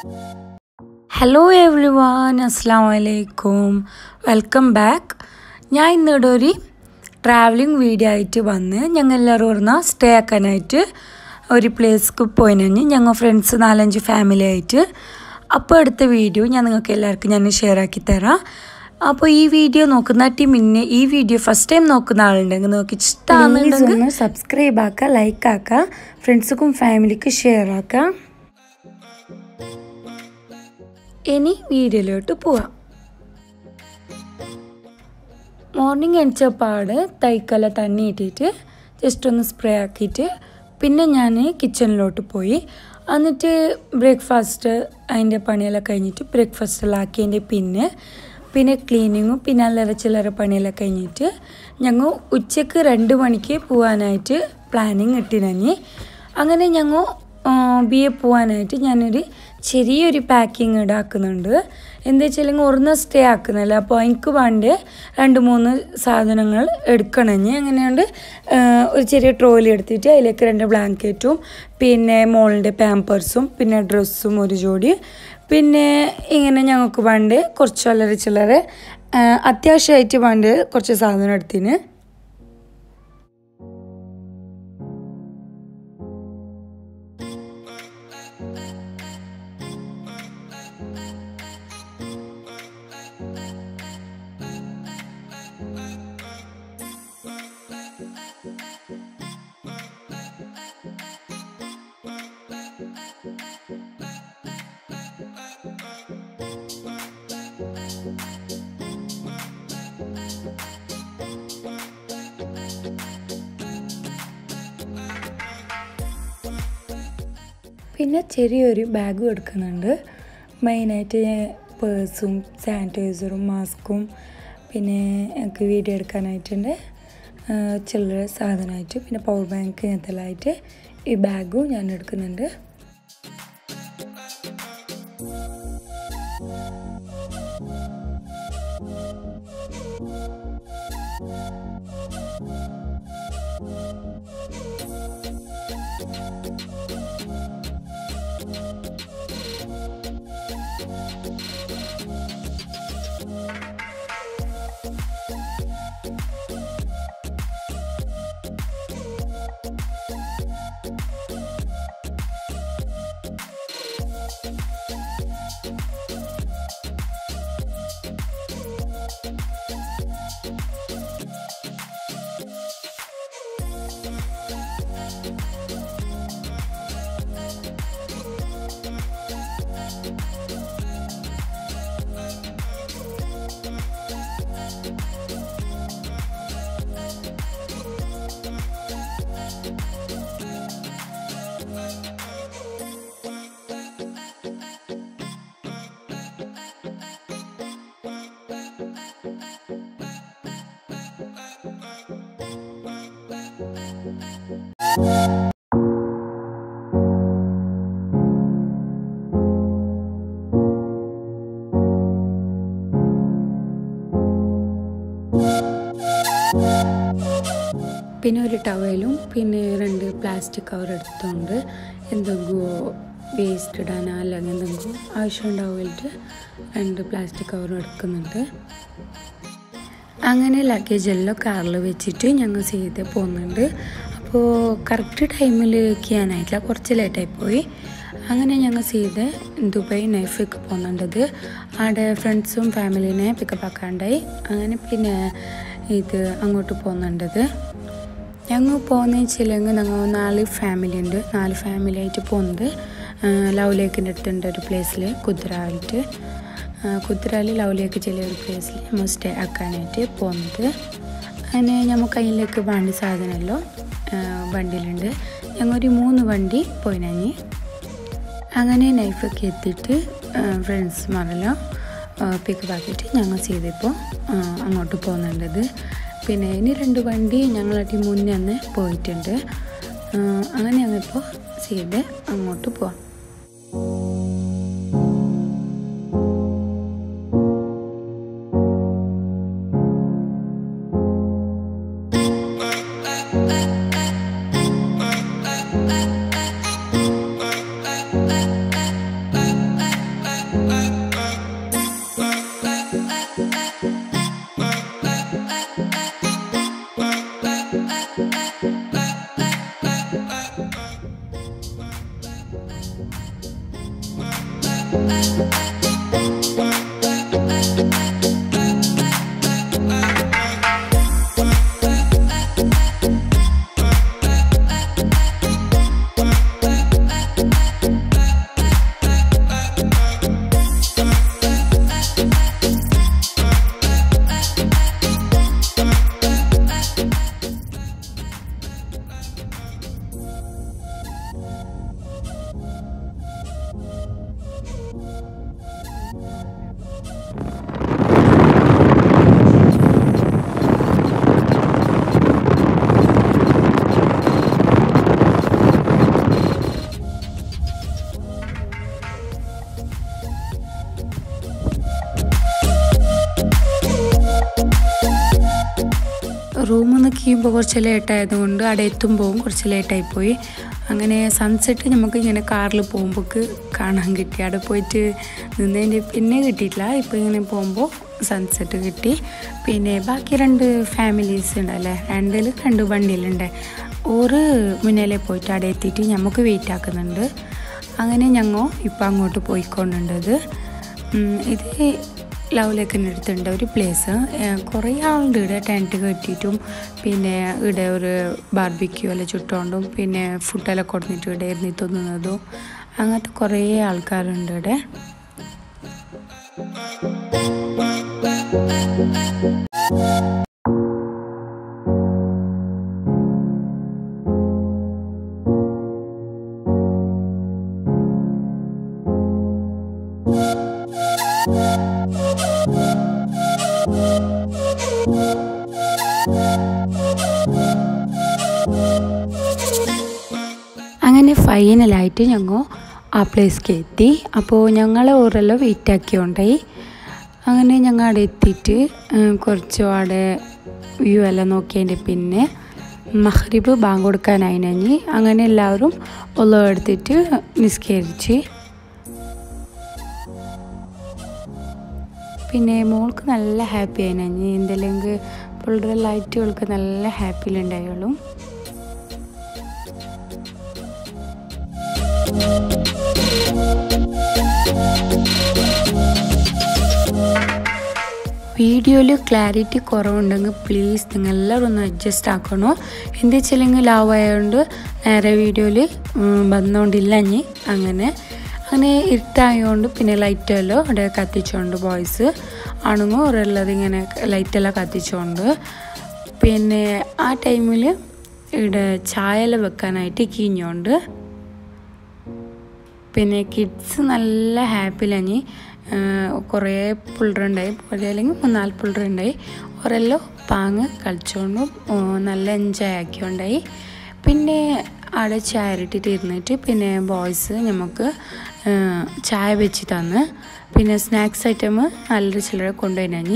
Hello every one അസ്സാം വലൈക്കും welcome back ഞാൻ ഇന്നിവിടെ ഒരു ട്രാവലിംഗ് വീഡിയോ ആയിട്ട് വന്ന് ഞങ്ങൾ എല്ലാവരും പറഞ്ഞാൽ സ്റ്റേ ആക്കാനായിട്ട് ഒരു പ്ലേസ്ക്ക് പോയിനഞ്ഞ് ഞങ്ങൾ ഫ്രണ്ട്സ് നാലഞ്ച് ഫാമിലി ആയിട്ട് അപ്പോൾ അടുത്ത വീഡിയോ ഞാൻ നിങ്ങൾക്ക് എല്ലാവർക്കും ഞാൻ ഷെയർ ആക്കി തരാം അപ്പോൾ ഈ വീഡിയോ നോക്കുന്ന ടീം പിന്നെ ഈ വീഡിയോ ഫസ്റ്റ് ടൈം നോക്കുന്ന ആളുണ്ടെങ്കിൽ നിങ്ങൾക്ക് ഇഷ്ടമാണെന്നുണ്ടെങ്കിൽ ഒന്ന് സബ്സ്ക്രൈബ് ആക്കുക ലൈക്ക് ആക്കുക ഫ്രണ്ട്സുക്കും ഫാമിലിക്കും ഷെയർ ആക്കുക ഇനി വീഡിയോയിലോട്ട് പോവാം മോർണിംഗ് എണിച്ചപ്പാട് തൈക്കല തണ്ണി ഇട്ടിട്ട് ജസ്റ്റ് ഒന്ന് സ്പ്രേ ആക്കിയിട്ട് പിന്നെ ഞാൻ കിച്ചണിലോട്ട് പോയി എന്നിട്ട് ബ്രേക്ക്ഫാസ്റ്റ് അതിൻ്റെ പണിയെല്ലാം കഴിഞ്ഞിട്ട് ബ്രേക്ക്ഫാസ്റ്റെല്ലാം ആക്കിയതിൻ്റെ പിന്നെ പിന്നെ ക്ലീനിങ്ങും പിന്നെ അല്ലറ ചില്ലറ പണിയെല്ലാം കഴിഞ്ഞിട്ട് ഞങ്ങൾ ഉച്ചക്ക് രണ്ട് മണിക്ക് പോകാനായിട്ട് പ്ലാനിങ് ഇട്ടിനഞ്ഞ് അങ്ങനെ ഞങ്ങൾ ബി എ പോകാനായിട്ട് ഞാനൊരു ചെറിയൊരു പാക്കിങ് ഇടാക്കുന്നുണ്ട് എന്താ വെച്ചാൽ ഒരെണ്ണം സ്റ്റേ ആക്കുന്നില്ല അപ്പോൾ എനിക്ക് വേണ്ട രണ്ട് മൂന്ന് സാധനങ്ങൾ എടുക്കണമെന്ന് അങ്ങനെയുണ്ട് ഒരു ചെറിയ ട്രോലി എടുത്തിട്ട് അതിലേക്ക് രണ്ട് ബ്ലാങ്കറ്റും പിന്നെ മോളിൻ്റെ പാമ്പേഴ്സും പിന്നെ ഡ്രസ്സും ഒരു ജോഡി പിന്നെ ഇങ്ങനെ ഞങ്ങൾക്ക് വേണ്ട കുറച്ച് വളരെ ചില്ലറ അത്യാവശ്യമായിട്ട് വേണ്ട കുറച്ച് സാധനം എടുത്തിന് പിന്നെ ചെറിയൊരു ബാഗും എടുക്കുന്നുണ്ട് മെയിനായിട്ട് പേഴ്സും സാനിറ്റൈസറും മാസ്കും പിന്നെ എനിക്ക് വീഡിയോ എടുക്കാനായിട്ടുണ്ട് ചില്ലറ സാധനമായിട്ട് പിന്നെ പവർ ബാങ്ക് ഇങ്ങനത്തെല്ലാമായിട്ട് ഈ ബാഗും ഞാൻ എടുക്കുന്നുണ്ട് പിന്നെ ഒരു ടവലും പിന്നെ രണ്ട് പ്ലാസ്റ്റിക് കവർ എടുത്തുകൊണ്ട് എന്തെങ്കിലും വേസ്റ്റ് ഇടാനോ അല്ലെങ്കിൽ എന്തെങ്കിലും ആവശ്യം ഉണ്ടാവില്ല രണ്ട് പ്ലാസ്റ്റിക് കവറും എടുക്കുന്നുണ്ട് അങ്ങനെ ലഗേജ് എല്ലാം കാറിൽ വെച്ചിട്ട് ഞങ്ങൾ ചെയ്ത് പോകുന്നുണ്ട് അപ്പോൾ കറക്റ്റ് ടൈമിൽ ചെയ്യാനായിട്ടില്ല കുറച്ച് ലേറ്റായി പോയി അങ്ങനെ ഞങ്ങൾ ചെയ്ത് ദുബായ് നൈഫിക്ക് പോകുന്നുണ്ടത് അവിടെ ഫ്രണ്ട്സും ഫാമിലിനെ പിക്കപ്പ് ആക്കാണ്ടായി അങ്ങനെ പിന്നെ ഇത് അങ്ങോട്ട് പോകുന്നുണ്ടത് ഞങ്ങൾ പോകുന്ന വെച്ചില്ലെങ്കിൽ ഞങ്ങൾ നാല് ഫാമിലി ഉണ്ട് നാല് ഫാമിലി ആയിട്ട് പോകുന്നത് ലവ് ലേക്കിൻ്റെ അടുത്തുണ്ട് ഒരു പ്ലേസിൽ കുതിരായിട്ട് കുതിരാൽ ലവ് ലേക്ക് ചെറിയ ഒരു പ്ലേസിൽ നമ്മൾ സ്റ്റേ ആക്കാനായിട്ട് പോകുന്നത് അങ്ങനെ നമ്മൾ കയ്യിലേക്ക് വണ്ടി സാധനമല്ലോ വണ്ടിയിലുണ്ട് ഞങ്ങൾ ഒരു മൂന്ന് വണ്ടി പോയിനഞ്ഞ് അങ്ങനെ നൈഫൊക്കെ എത്തിയിട്ട് ഫ്രണ്ട്സ്മാരെല്ലാം പിക്കപ്പ് ആക്കിയിട്ട് ഞങ്ങൾ ചെയ്തിപ്പോൾ അങ്ങോട്ട് പോകുന്നുണ്ടത് പിന്നെ ഇനി രണ്ട് വണ്ടി ഞങ്ങളായിട്ട് മുന്നേ തന്നെ പോയിട്ടുണ്ട് അങ്ങനെ ഞങ്ങളിപ്പോൾ ചെയ്ത് അങ്ങോട്ട് പോവാം റൂമിൽ നിന്ന് കീയുമ്പോൾ കുറച്ച് ലേറ്റായതുകൊണ്ട് അവിടെ എത്തുമ്പോഴും കുറച്ച് ലേറ്റായി പോയി അങ്ങനെ സൺസെറ്റ് നമുക്ക് ഇങ്ങനെ കാറിൽ പോകുമ്പോൾക്ക് കാണാൻ കിട്ടി അവിടെ പോയിട്ട് നിന്നതിൻ്റെ പിന്നെ കിട്ടിയിട്ടില്ല ഇപ്പോൾ ഇങ്ങനെ പോകുമ്പോൾ സൺസെറ്റ് കിട്ടി പിന്നെ ബാക്കി രണ്ട് ഫാമിലീസ് ഉണ്ടല്ലേ രണ്ടിൽ രണ്ട് വണ്ടിയിലുണ്ട് ഓറ് മുന്നിലെ പോയിട്ട് അവിടെ എത്തിയിട്ട് നമുക്ക് വെയിറ്റ് ആക്കുന്നുണ്ട് അങ്ങനെ ഞങ്ങൾ ഇപ്പോൾ അങ്ങോട്ട് പോയിക്കൊണ്ടുണ്ടത് ഉം, ഇത് ലവ് ലേക്കിൻ്റെ അടുത്തുണ്ട് ഒരു പ്ലേസ് കുറേ ആളുണ്ട് ഇവിടെ ടെൻറ്റ് കെട്ടിയിട്ടും പിന്നെ ഇവിടെ ഒരു ബാർബിക്യൂ എല്ലാം ചുട്ടുകൊണ്ടും പിന്നെ ഫുഡെല്ലാം കൊടുത്തിട്ട് ഇവിടെ ഇരുന്ന് തിന്നുന്നതും അങ്ങനത്തെ കുറേ ആൾക്കാരുണ്ട് ഇവിടെ അങ്ങനെ ഫൈനലായിട്ട് ഞങ്ങൾ ആ പ്ലേസ്ക്ക് എത്തി അപ്പോൾ ഞങ്ങളെ ഊരെല്ലാം വെയിറ്റ് ആക്കിയോണ്ടായി അങ്ങനെ ഞങ്ങൾ അവിടെ എത്തിയിട്ട് ഉം, കുറച്ച് അവിടെ വ്യൂ എല്ലാം നോക്കിയതിൻ്റെ പിന്നെ മഹ്രിബ് ബാങ്ക് കൊടുക്കാനായിനഞ്ഞ് അങ്ങനെ എല്ലാവരും ഒള്ള എടുത്തിട്ട് നിസ്കരിച്ച് പിന്നെ മോൾക്ക് നല്ല ഹാപ്പി ആയിനഞ്ഞ് എന്തെല്ലെങ്കിൽ പിള്ളേരുടെ ലൈറ്റുകൾക്ക് നല്ല ഹാപ്പിയിലുണ്ടായുള്ളൂ വീഡിയോയിൽ ക്ലാരിറ്റി കുറവുണ്ടെങ്കിൽ പ്ലീസ് നിങ്ങൾ എല്ലാവരും ഒന്ന് അഡ്ജസ്റ്റ് ആക്കണോ എന്താ വെച്ചില്ലെങ്കിൽ ലാവ് ആയതുകൊണ്ട് നേരെ വീഡിയോയിൽ വന്നുകൊണ്ടില്ല ഇനി അങ്ങനെ അങ്ങനെ ഇരുട്ടായതുകൊണ്ട് പിന്നെ ലൈറ്റെല്ലാം അവിടെ കത്തിച്ചുകൊണ്ട് ബോയ്സ് ആണുങ്ങൾ ഒരെല്ലാം ഇങ്ങനെ ലൈറ്റെല്ലാം കത്തിച്ചുകൊണ്ട് പിന്നെ ആ ടൈമിൽ ഇവിടെ ചായയെല്ലാം വെക്കാനായിട്ട് കീഞ്ഞോണ്ട് പിന്നെ കിഡ്സ് നല്ല ഹാപ്പിയിലഞ്ഞി കുറേ പിള്ളേരുണ്ടായി കുറേ അല്ലെങ്കിൽ മൂന്നാല് പിള്ളേരുണ്ടായി ഓരെല്ലാം പാങ്ങ് കളിച്ചുകൊണ്ടും ആ, നല്ല എൻജോയ് ആക്കിയോണ്ടായി പിന്നെ അവിടെ ചായ ഇട്ടിട്ട് ഇരുന്നിട്ട് പിന്നെ ബോയ്സ് നമുക്ക് ആ, ചായ വെച്ച് തന്ന് പിന്നെ സ്നാക്സ് ഐറ്റം നല്ലൊരു ചില്ലറ കൊണ്ടുപോയി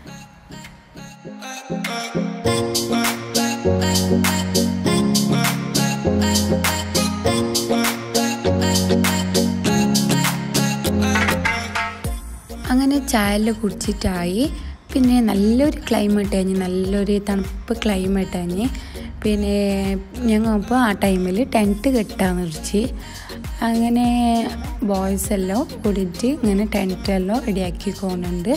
അങ്ങനെ ചായയെല്ലാം കുടിച്ചിട്ടായി പിന്നെ നല്ലൊരു ക്ലൈമറ്റ് കഴിഞ്ഞ് നല്ലൊരു തണുപ്പ് ക്ലൈമറ്റ് കഴിഞ്ഞ് പിന്നെ ഞങ്ങൾ അപ്പോൾ ആ ടൈമിൽ ടെൻറ്റ് കെട്ടാന്ന് വെച്ച് അങ്ങനെ ബോയ്സ് എല്ലാം കൂടിയിട്ട് ഇങ്ങനെ ടെൻറ്റെല്ലാം റെഡിയാക്കി പോകുന്നുണ്ട്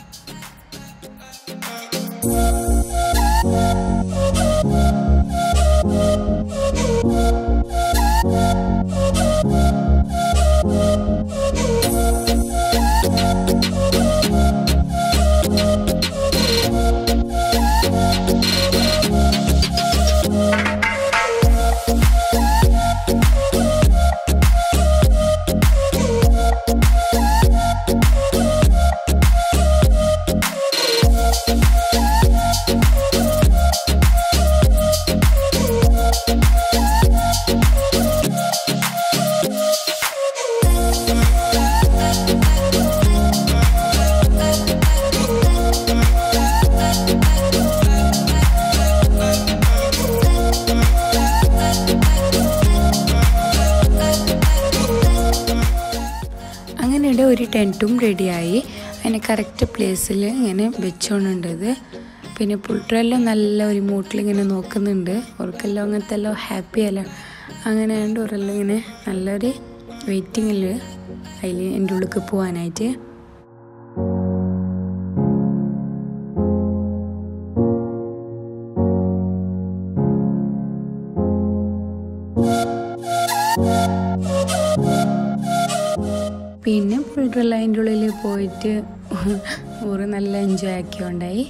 അങ്ങനെ ഇവിടെ ഒരു ടെൻറ്റും റെഡിയായി അതിന് കറക്റ്റ് പ്ലേസിൽ ഇങ്ങനെ വെച്ചുകൊണ്ടുണ്ടത് പിന്നെ പുള്ളരെല്ലാം നല്ല ഒരു മൂട്ടിൽ ഇങ്ങനെ നോക്കുന്നുണ്ട് അവർക്കെല്ലാം അങ്ങനത്തെ എല്ലാം ഹാപ്പി അല്ല അങ്ങനെ ആയതുകൊണ്ട് അവരെല്ലാം ഇങ്ങനെ നല്ലൊരു വെയിറ്റിങ്ങിൽ അതിൽ എൻ്റെ ഉള്ളിലേക്ക് പോകാനായിട്ട് പിന്നെ ഫുൾ അതിൻ്റെ ഉള്ളിൽ പോയിട്ട് ഊറ് നല്ല എൻജോയ് ആക്കിയോണ്ടായി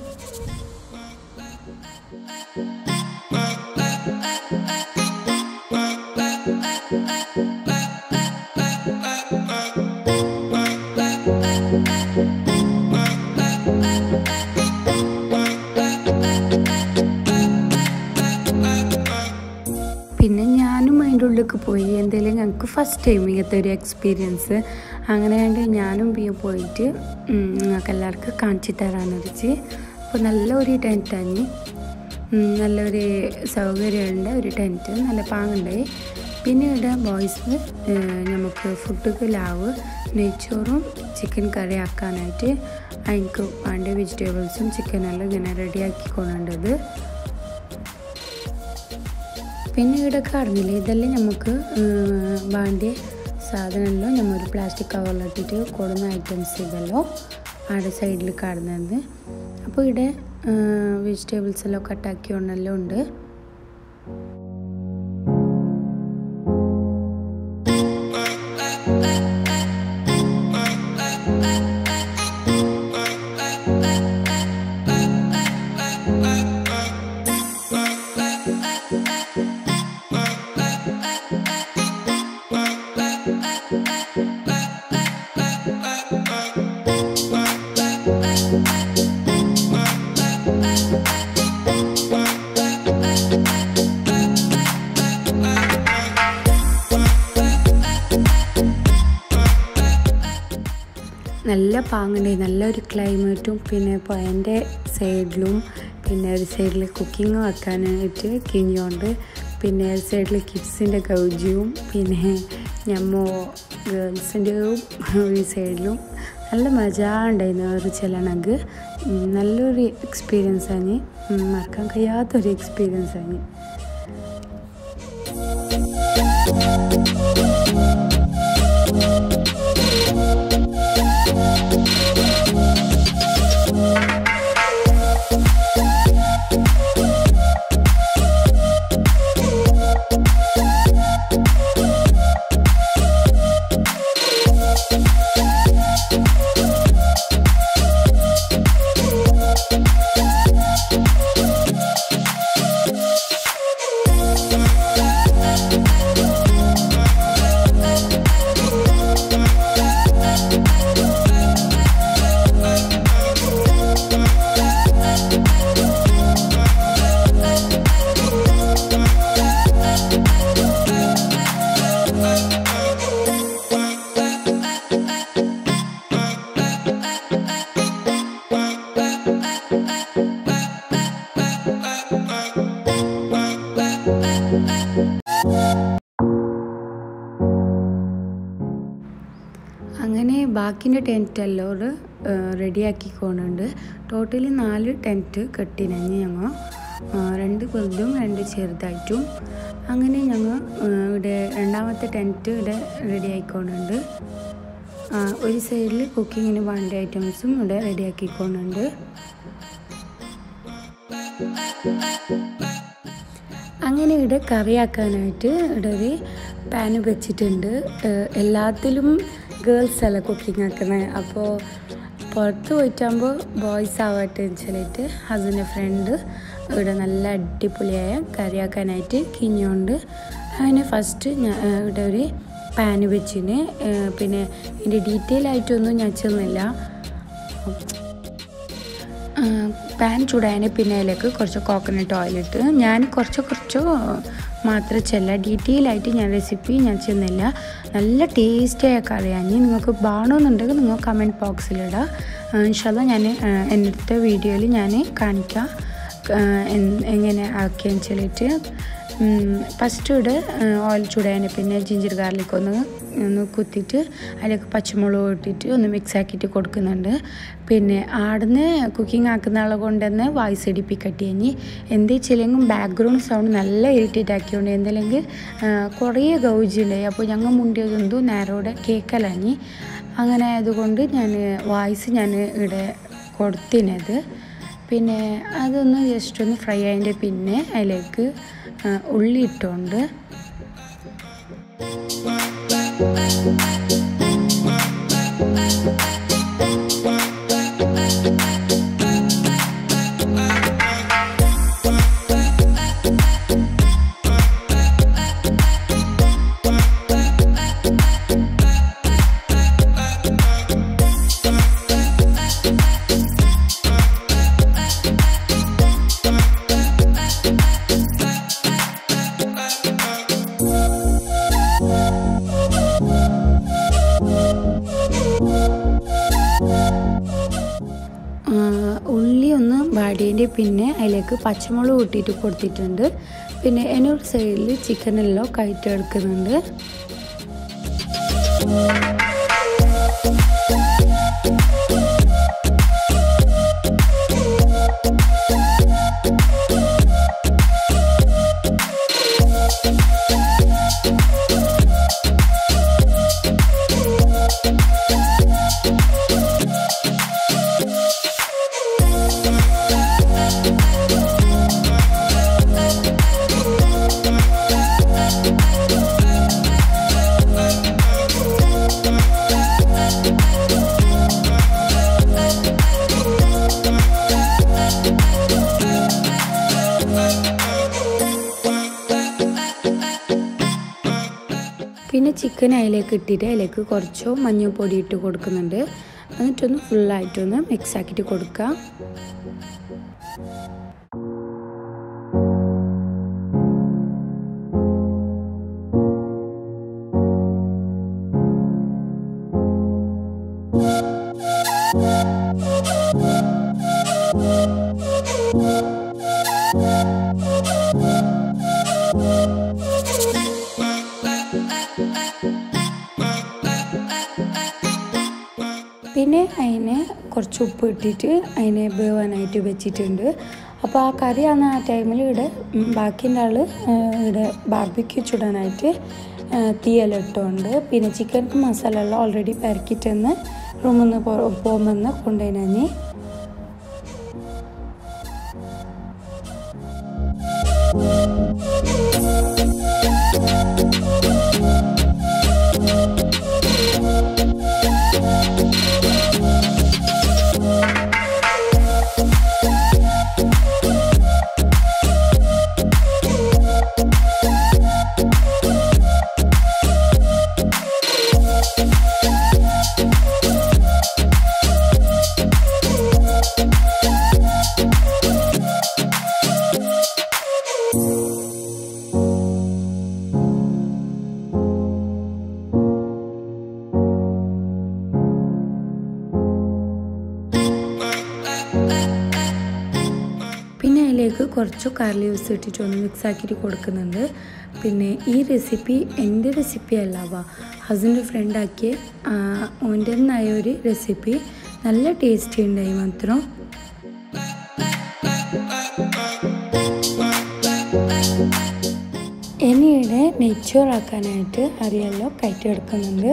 പിന്നെ ഞാനും അതിൻ്റെ ഉള്ളിലേക്ക് പോയി എന്തെങ്കിലും ഞങ്ങൾക്ക് ഫസ്റ്റ് ടൈം ഇങ്ങനത്തെ ഒരു എക്സ്പീരിയൻസ് അങ്ങനെ കണ്ട് ഞാനും പിന്നെ പോയിട്ട് നിങ്ങൾക്ക് എല്ലാവർക്കും കാണിച്ചു തരാമെന്ന് വെച്ച് അപ്പോൾ നല്ലൊരു ടെൻറ്റാണ് നല്ലൊരു സൗകര്യമുണ്ട് ഒരു ടെൻറ്റ് നല്ല പാങ്ങുണ്ടായി പിന്നെ ഇവിടെ ബോയ്സ് നമുക്ക് ഫുഡ് ലാവ് നെയ്ച്ചോറും ചിക്കൻ കറി ആക്കാനായിട്ട് അതിക്ക് വേണ്ട വെജിറ്റബിൾസും ചിക്കനെല്ലാം ഇങ്ങനെ റെഡിയാക്കി കൊണ്ടുണ്ടത് പിന്നെ ഇവിടെ കാണുന്നില്ല ഇതെല്ലാം നമുക്ക് വേണ്ടിയ സാധനമെല്ലാം നമ്മൾ ഒരു പ്ലാസ്റ്റിക് കവറിലിട്ടിട്ട് കൊടുന്ന ഐറ്റംസ് ഇതെല്ലാം അവിടെ സൈഡിൽ കാണുന്നത് അപ്പോൾ ഇവിടെ വെജിറ്റബിൾസ് എല്ലാം കട്ടാക്കി ഒന്നെല്ലാം ഉണ്ട് നല്ല പാങ്ങുണ്ടായി നല്ലൊരു ക്ലൈമറ്റും പിന്നെ പുഴൻ്റെ സൈഡിലും പിന്നെ ഒരു സൈഡിൽ കുക്കിംഗ് വെക്കാനായിട്ട് കിഞ്ഞോണ്ട് പിന്നെ ഒരു സൈഡിൽ കിഡ്സിൻ്റെ ഗൗജിയും പിന്നെ ഞമ്മോ ഗേൾസിൻ്റെ ഒരു സൈഡിലും നല്ല മജ ഉണ്ടായിരുന്നു ഒരു ചെല്ലണമെങ്കിൽ നല്ലൊരു എക്സ്പീരിയൻസ് ആണ് മറക്കാൻ കഴിയാത്തൊരു എക്സ്പീരിയൻസ് ആണ് അങ്ങനെ ബാക്കിൻ്റെ ടെൻറ്റെല്ലോട് റെഡിയാക്കിക്കൊണ്ടുണ്ട് ടോട്ടലി നാല് ടെൻറ്റ് കെട്ടിനഞ്ഞ് ഞങ്ങൾ രണ്ട് വലുതും രണ്ട് ചെറുതായിട്ടും അങ്ങനെ ഞങ്ങൾ ഇവിടെ രണ്ടാമത്തെ ടെൻറ്റ് ഇവിടെ റെഡി ആയിക്കൊണ്ടുണ്ട് ഒരു സൈഡിൽ കുക്കിങ്ങിന് വേണ്ട ഐറ്റംസും ഇവിടെ റെഡി ആക്കിക്കൊണ്ടുണ്ട് അങ്ങനെ ഇവിടെ കറിയാക്കാനായിട്ട് ഇവിടെ ഒരു പാന് വെച്ചിട്ടുണ്ട് എല്ലാത്തിലും ഗേൾസ് അല്ല കുക്കിംഗ് ആക്കുന്നത് അപ്പോൾ പുറത്ത് പോയിട്ടാകുമ്പോൾ ബോയ്സ് ആവട്ടെ എന്ന് വെച്ചിട്ട് ഹസ്ബൻഡ് ഫ്രണ്ട് ഇവിടെ നല്ല അടിപൊളിയായ കറിയാക്കാനായിട്ട് കിഞ്ഞുകൊണ്ട് അങ്ങനെ ഫസ്റ്റ് ഞാൻ ഇവിടെ ഒരു പാന് വെച്ചിന് പിന്നെ ഇതിൻ്റെ ഡീറ്റെയിൽ ആയിട്ടൊന്നും ഞാൻ ചെന്നില്ല പാൻ ചൂടായതിന് പിന്നെ അതിലേക്ക് കുറച്ച് കോക്കനട്ട് ഓയിൽ ഇട്ട് ഞാൻ കുറച്ച് കുറച്ച് മാത്രം ചെല്ല ഡീറ്റെയിൽ ആയിട്ട് ഞാൻ റെസിപ്പി ഞാൻ ചെന്നില്ല നല്ല ടേസ്റ്റിയായ കറിയാണ് നിങ്ങൾക്ക് വേണമെന്നുണ്ടെങ്കിൽ നിങ്ങൾ കമൻറ്റ് ബോക്സിലിടാം ഇൻഷാല്ല ഞാൻ എൻ്റെ വീഡിയോയിൽ ഞാൻ കാണിക്കാം എങ്ങനെ ആക്കിയെന്ന് വെച്ചിട്ട് ഫസ്റ്റ് ഇവിടെ ഓയിൽ ചൂടായതിന് പിന്നെ ജിഞ്ചർ ഗാർലിക് ഒന്ന് ഒന്ന് കുത്തിയിട്ട് അതിലേക്ക് പച്ചമുളക് ഇട്ടിട്ട് ഒന്ന് മിക്സ് ആക്കിയിട്ട് കൊടുക്കുന്നുണ്ട് പിന്നെ ആടുന്ന് കുക്കിംഗ് ആക്കുന്ന ആളെ കൊണ്ട് തന്നെ വായിസ് ഇടിപ്പിക്കട്ടി കഴിഞ്ഞ് എന്ത് വെച്ചില്ലെങ്കിൽ ബാക്ക്ഗ്രൗണ്ട് സൗണ്ട് നല്ല ഇറിറ്റേറ്റ് ആക്കിയോണ്ട് എന്തെല്ലെങ്കിൽ കുറേ ഗൗജിണ്ടായി അപ്പോൾ ഞങ്ങൾ മുണ്ടിയതെന്തോ നേരോടെ കേക്കലഞ്ഞി അങ്ങനെ ആയതുകൊണ്ട് ഞാൻ വായിസ് ഞാൻ ഇവിടെ കൊടുത്തിനത് പിന്നെ അതൊന്ന് ജസ്റ്റ് ഒന്ന് ഫ്രൈ ആയതിൻ്റെ പിന്നെ അതിലേക്ക് ഉള്ളി ഇട്ടുകൊണ്ട് ഉള്ളി ഒന്ന് വാടിയതിൻ്റെ പിന്നെ അതിലേക്ക് പച്ചമുളക് കൂട്ടിയിട്ട് കൊടുത്തിട്ടുണ്ട് പിന്നെ എന്നൊരു സൈഡിൽ ചിക്കനെല്ലാം കയറ്റെടുക്കുന്നുണ്ട് പിന്നെ ചിക്കൻ അതിലേക്ക് ഇട്ടിട്ട് അതിലേക്ക് കുറച്ചോ മഞ്ഞൾപ്പൊടി ഇട്ട് കൊടുക്കുന്നുണ്ട് എന്നിട്ടൊന്ന് ഫുള്ളായിട്ടൊന്ന് മിക്സ് ആക്കിയിട്ട് കൊടുക്കുക പിന്നെ അതിനെ കുറച്ച് ഉപ്പ് ഇട്ടിട്ട് അതിനെ വേവാനായിട്ട് വെച്ചിട്ടുണ്ട് അപ്പോൾ ആ കറിയാണ് ആ ടൈമിൽ ഇവിടെ ബാക്കിൻ്റെ ആൾ ഇവിടെ ബാർബിക്യൂ ചുടാനായിട്ട് തീയെല്ലാം ഇട്ടുകൊണ്ട് പിന്നെ ചിക്കൻ മസാല എല്ലാം ഓൾറെഡി പെരക്കിട്ടെന്ന് റൂമിൽ നിന്ന് പോകുമെന്ന് കൊണ്ടുപോയി പിന്നെ അതിലേക്ക് കുറച്ച് കറി ലീവ്സ് ഇട്ടിട്ട് ഒന്ന് മിക്സ് ആക്കിയിട്ട് കൊടുക്കുന്നുണ്ട് പിന്നെ ഈ റെസിപ്പി എൻ്റെ റെസിപ്പി അല്ലാവാ ഹസ്ബൻഡ് ഫ്രണ്ട് ആക്കിയ ഓൻ്റെ നിന്നായ ഒരു റെസിപ്പി നല്ല ടേസ്റ്റി ഉണ്ടായി മാത്രം ഇനിയുടെ നെച്ചോറാക്കാനായിട്ട് അറിയാലോ കയറ്റിയെടുക്കുന്നുണ്ട്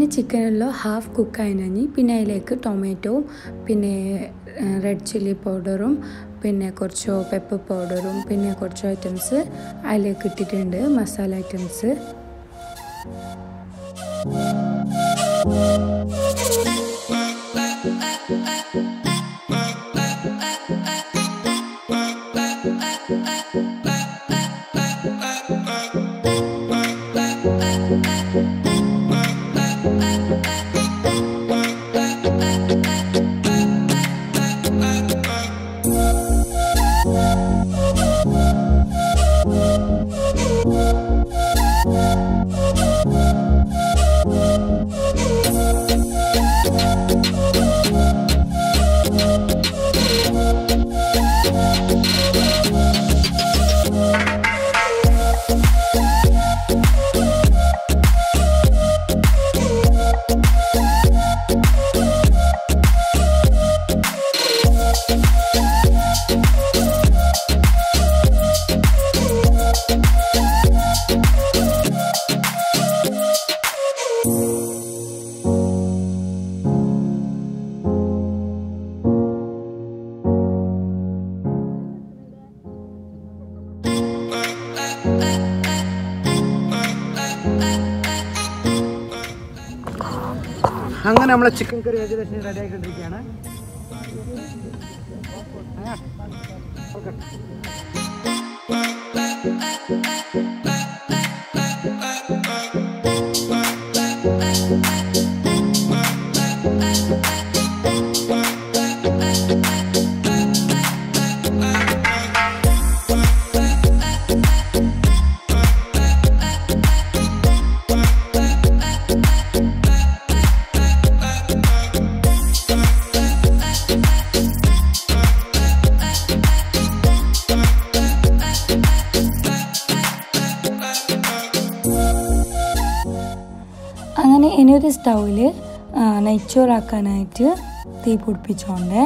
ചിക്കനെല്ലാം ഹാഫ് കുക്കായി നഞ്ഞി പിന്നെ അതിലേക്ക് ടൊമാറ്റോവും പിന്നെ റെഡ് ചില്ലി പൗഡറും പിന്നെ കുറച്ച് പെപ്പർ പൗഡറും പിന്നെ കുറച്ച് ഐറ്റംസ് അതിലേക്ക് ഇട്ടിട്ടുണ്ട് മസാല ഐറ്റംസ് അങ്ങനെ നമ്മളെ ചിക്കൻ കറി ഏകദേശം റെഡി ആയിക്കൊണ്ടിരിക്കുകയാണ് അങ്ങനെ ഇനിയൊരു സ്റ്റൗവിൽ നെയ്ച്ചോറാക്കാനായിട്ട് തീ പിടിപ്പിച്ചോണ്ടേ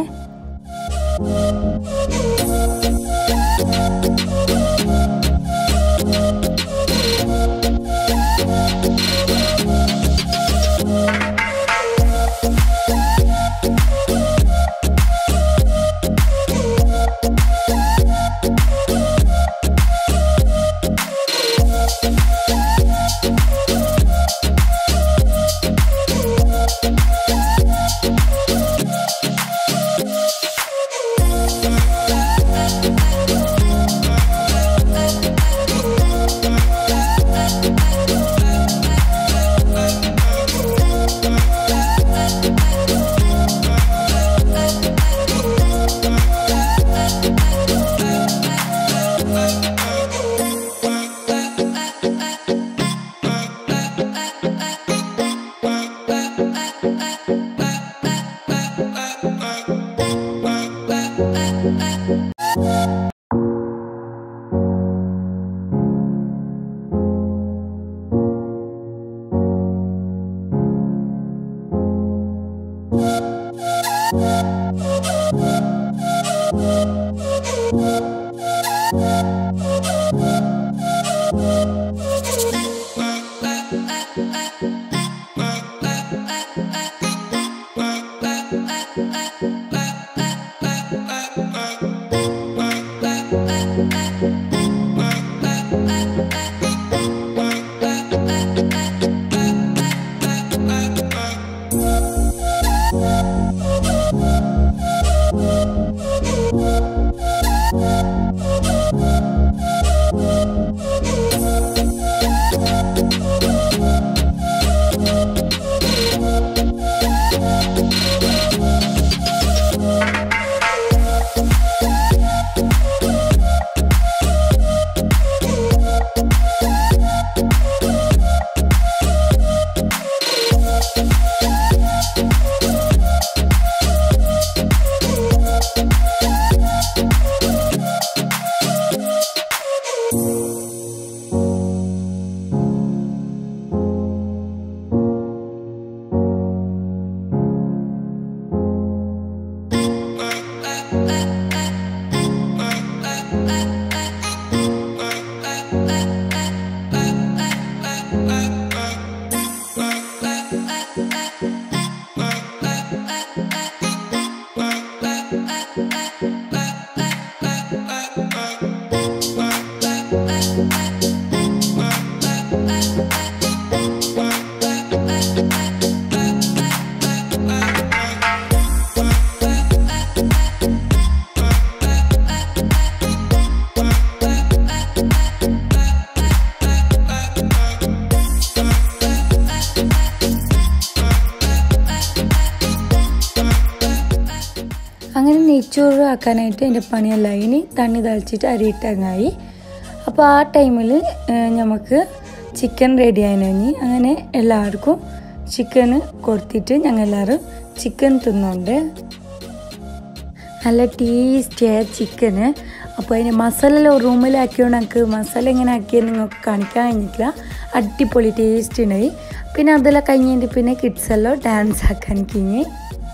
അങ്ങനെ നെയ്ച്ചോറ് ആക്കാനായിട്ട് എൻ്റെ പണിയെല്ലാം ഇനി തണ്ണി തളിച്ചിട്ട് അരിയിട്ടങ്ങായി അപ്പോൾ ആ ടൈമിൽ നമുക്ക് ചിക്കൻ റെഡി ആയിനി അങ്ങനെ എല്ലാവർക്കും ചിക്കന് കൊടുത്തിട്ട് ഞങ്ങൾ എല്ലാവരും ചിക്കൻ തിന്നുണ്ട് നല്ല ടേസ്റ്റിയായ ചിക്കന് അപ്പോൾ അതിന് മസാല റൂമിലാക്കിയോണ്ട് എനിക്ക് മസാല എങ്ങനെ ആക്കിയത് നിങ്ങൾക്ക് കാണിക്കാൻ കഴിഞ്ഞിട്ടില്ല അടിപൊളി ടേസ്റ്റ് ഉണ്ടായി പിന്നെ അതെല്ലാം കഴിഞ്ഞിട്ട് പിന്നെ കിഡ്സ് എല്ലാം ഡാൻസ് ആക്കാൻ കഴിഞ്ഞ്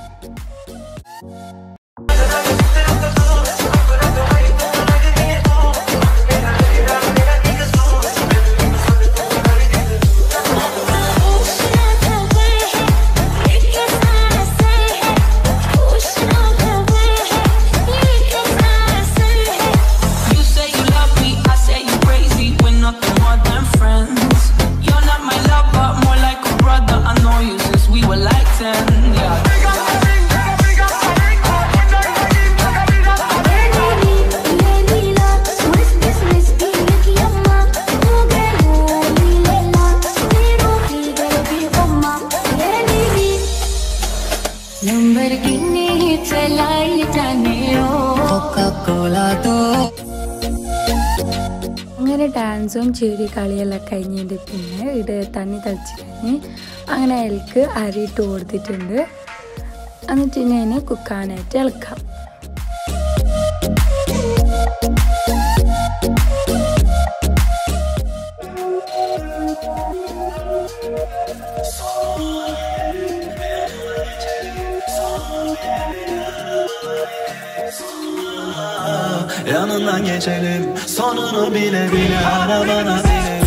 You say you love me, I say you crazy. We're nothing more than friends. You're not my lover, more like a brother. I know you since we were like 10. Yeah. Lamborghini चलाई जाने ओ Coca-Cola दो അങ്ങനെ ഡാൻസും ചിരി കളിയെല്ലാം കഴിഞ്ഞിട്ട് പിന്നെ ഇത് തണ്ണി തളിച്ച് കഴിഞ്ഞ് അങ്ങനെ അതിലേക്ക് അരിയിട്ട് കൊടുത്തിട്ടുണ്ട് എന്നിട്ട് ഞാൻ കുക്കാനായിട്ട് ഇളക്കാം Yanından geçelim sonunu bile bile arabana binelim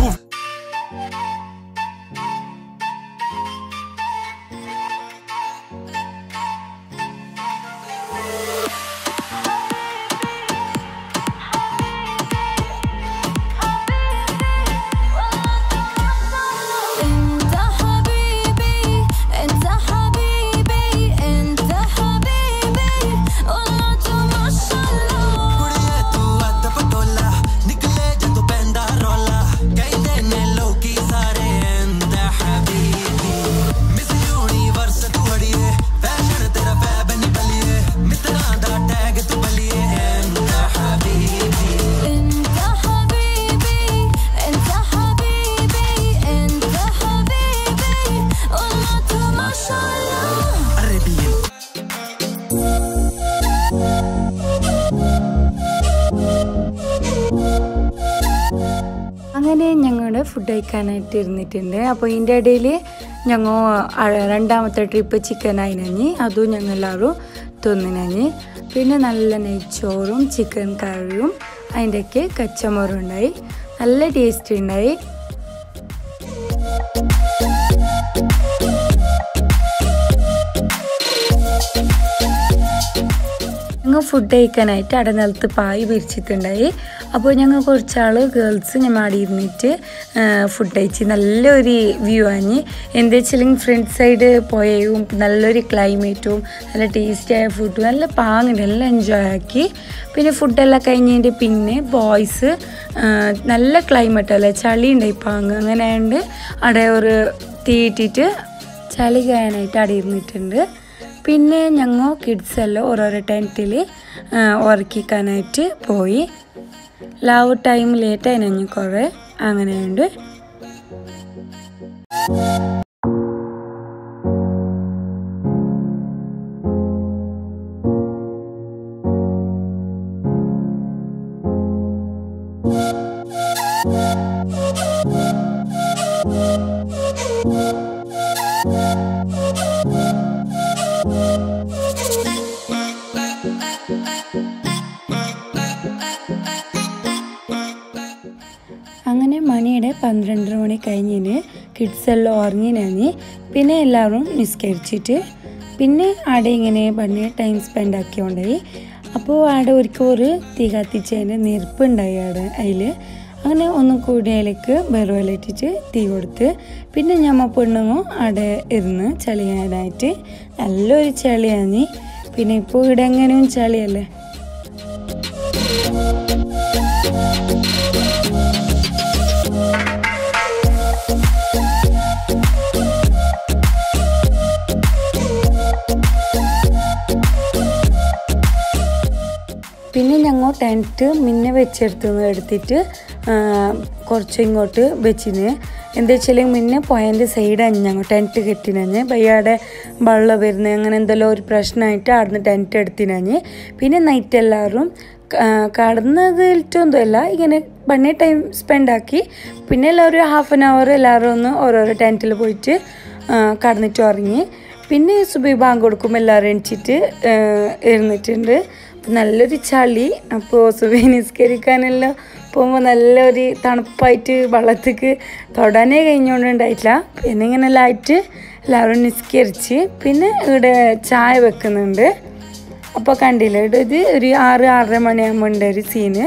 انت حبيبي انت حبيبي انت حبيبي والله تو ما شاء الله ਕੁੜੀਏ ਤੂੰ ਅੱਧ ਪਟੋਲਾ ਨਿਕਲੇ ਜਦੋਂ ਪੈਂਦਾ ਰੋਲਾ ਕਹਿੰਦੇ ਨੇ ਲੋਕੀ ਸਾਰੇ ਐਂਦਾ ਹਬੀਬੀ ਮਿਸ ਯੂਨੀਵਰਸ ਤੂੰ ਅੜੀਏ ਫੈਸ਼ਨ ਤੇਰਾ ਫੈਬ ਨਹੀਂ ਬਲੀਏ ਮਿੱਤਰਾਂ ਦਾ ਟੈਗ ਤੂੰ ਬਲੀਏ ਐਂਦਾ ਹਬੀਬੀ انت حبيبي انت حبيبي انت حبيبي والله تو ما شاء الله അറേബ്യൻ അങ്ങനെ ഞങ്ങളുടെ ഫുഡ് കഴിക്കാനായിട്ട് ഇരുന്നിട്ടുണ്ട് അപ്പോൾ ഇതിൻ്റെ ഇടയിൽ ഞങ്ങൾ രണ്ടാമത്തെ ട്രിപ്പ് ചിക്കൻ ആയിനഞ്ഞ് അതും ഞങ്ങൾ എല്ലാവരും തിന്നിനഞ്ഞ് പിന്നെ നല്ല നെയ്ച്ചോറും ചിക്കൻ കറിയും അതിൻ്റെയൊക്കെ കച്ചമോറും ഉണ്ടായി നല്ല ടേസ്റ്റ് ഉണ്ടായി ഞങ്ങൾ ഫുഡ് കഴിക്കാനായിട്ട് അവിടെ നിലത്ത് പായ് വിരിച്ചിട്ടുണ്ടായി അപ്പോൾ ഞങ്ങൾ കുറച്ചാൾ ഗേൾസ് ഞാൻ മാടി ഇരുന്നിട്ട് ഫുഡ് കഴിച്ച് നല്ലൊരു വ്യൂ ആഞ്ഞ് എന്താ വെച്ചാൽ ഫ്രണ്ട് സൈഡ് പോയവും നല്ലൊരു ക്ലൈമറ്റും നല്ല ടേസ്റ്റിയായ ഫുഡും നല്ല പാങ്ങുണ്ട് എല്ലാം എൻജോയ് ആക്കി പിന്നെ ഫുഡെല്ലാം കഴിഞ്ഞതിൻ്റെ പിന്നെ ബോയ്സ് നല്ല ക്ലൈമറ്റ് അല്ലേ ചളി ഉണ്ടായി പാങ്ങ് അങ്ങനെ ആയതുകൊണ്ട് അവിടെ ഒരു തീയിട്ടിട്ട് ചളി കായാനായിട്ട് അവിടെ ഇരുന്നിട്ടുണ്ട് പിന്നെ ഞങ്ങൾ കിഡ്സ് എല്ലാം ഓരോരോ ടെൻറ്റിൽ ഉറക്കിക്കാനായിട്ട് പോയി ലാവ് ടൈം ലേറ്റായി ഞങ്ങൾ കുറേ അങ്ങനെയുണ്ട് അങ്ങനെ മണിയുടെ പന്ത്രണ്ടര മണി കഴിഞ്ഞിന് കിഡ്സ് എല്ലാം ഉറങ്ങിനാഞ്ഞ് പിന്നെ എല്ലാവരും നിസ്കരിച്ചിട്ട് പിന്നെ അവിടെ ഇങ്ങനെ പണി ടൈം സ്പെൻഡ് ആക്കിയോണ്ടായി അപ്പോൾ അവിടെ ഒരിക്കൽ ഒരു തീ കത്തിച്ചതിൻ്റെ നെരുപ്പുണ്ടായി അവിടെ അതിൽ അങ്ങനെ ഒന്നും കൂടിയതിലേക്ക് വെറുവലിട്ടിട്ട് തീ കൊടുത്ത് പിന്നെ ഞമ്മ പെണ്ണുങ്ങും അവിടെ ഇരുന്ന് ചളിയാനായിട്ട് നല്ലൊരു ചളിയാണ് പിന്നെ ഇപ്പോൾ ഇവിടെ എങ്ങനെയും ചളിയല്ലേ പിന്നെ ഞങ്ങൾ ടെൻറ്റ് മുന്നേ വെച്ചെടുത്ത് എടുത്തിട്ട് ആ, കുറച്ച് ഇങ്ങോട്ട് വെച്ചിന് എന്താ വെച്ചാൽ മുന്നേ പോയതിൻ്റെ സൈഡാണ് ഞങ്ങൾ ടെൻറ്റ് കെട്ടിനഞ്ഞ് ബയ്യാടെ വെള്ളം വരുന്നത് അങ്ങനെ എന്തെല്ലോ ഒരു പ്രശ്നമായിട്ട് അവിടുന്ന് ടെൻറ്റ് എടുത്തിനഞ്ഞ് പിന്നെ നൈറ്റ് എല്ലാവരും കടന്നതിലൊന്നുമല്ല ഇങ്ങനെ പണി ടൈം സ്പെൻഡ് ആക്കി പിന്നെ എല്ലാവരും ഹാഫ് ആൻ അവർ എല്ലാവരും ഒന്ന് ഓരോരോ ടെൻറ്റിൽ പോയിട്ട് ആ, കടന്നിട്ട് ഉറങ്ങി പിന്നെ സുബൈ ബാങ്ക് കൊടുക്കുമ്പോൾ എല്ലാവരും എണിച്ചിട്ട് ആ, ഇരുന്നിട്ടുണ്ട് അപ്പം നല്ലൊരു ചളി അപ്പോൾ സുബൈ നിസ്കരിക്കാനെല്ലാം പോകുമ്പോൾ നല്ലൊരു തണുപ്പായിട്ട് വെള്ളത്തേക്ക് തൊടാനേ കഴിഞ്ഞുകൊണ്ടുണ്ടായിട്ടില്ല പിന്നെ ഇങ്ങനെ ലൈറ്റ് എല്ലാവരും നിസ്കരിച്ച് പിന്നെ ഇവിടെ ചായ വെക്കുന്നുണ്ട് അപ്പോൾ കണ്ടില്ല ഇവിടെ ഇത് ഒരു ആറ് ആറര മണിയാകുമ്പോൾ ഉണ്ട് ഒരു സീന്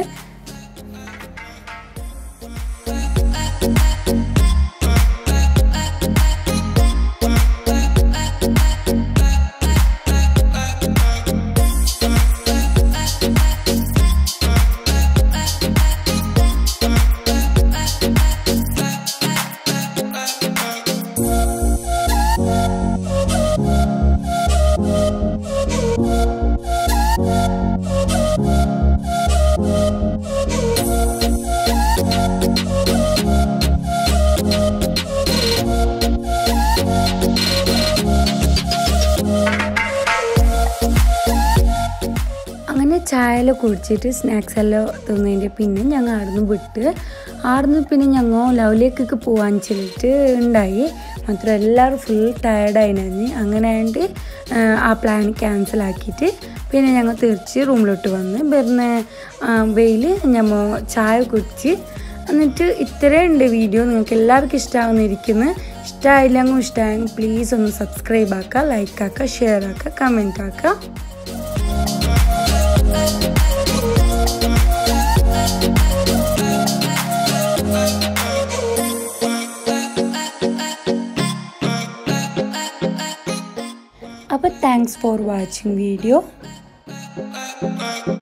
അങ്ങനെ ചായല കുടിച്ചിട്ട് സ്നാക്സ് എല്ലാം തിന്നതിൻ്റെ പിന്നെ ഞങ്ങൾ ആടുന്ന് വിട്ട് ആടുന്ന് പിന്നെ ഞങ്ങൾ ലവ്ലിയേക്കൊക്കെ പോകാൻ ചെല്ലിട്ട് ഉണ്ടായി മാത്രം എല്ലാവരും ഫുൾ ടയർഡായിരുന്നു അങ്ങനെ ആയതുകൊണ്ട് ആ പ്ലാൻ ക്യാൻസൽ ആക്കിയിട്ട് പിന്നെ ഞങ്ങൾ തിരിച്ച് റൂമിലോട്ട് വന്ന് വരുന്ന വെയിൽ ഞമ്മ ചായ കുടിച്ച് എന്നിട്ട് ഇത്രയും ഉണ്ട് വീഡിയോ നിങ്ങൾക്ക് എല്ലാവർക്കും ഇഷ്ടമാകുന്നിരിക്കുന്നു ഇഷ്ടമായില്ലെങ്കിൽ ഇഷ്ടമായെങ്കിൽ പ്ലീസ് ഒന്ന് സബ്സ്ക്രൈബ് ആക്കുക ലൈക്ക് ആക്കുക ഷെയർ ആക്കുക കമൻറ്റ് ആക്കുക അപ്പോൾ താങ്ക്സ് ഫോർ വാച്ചിങ് വീഡിയോ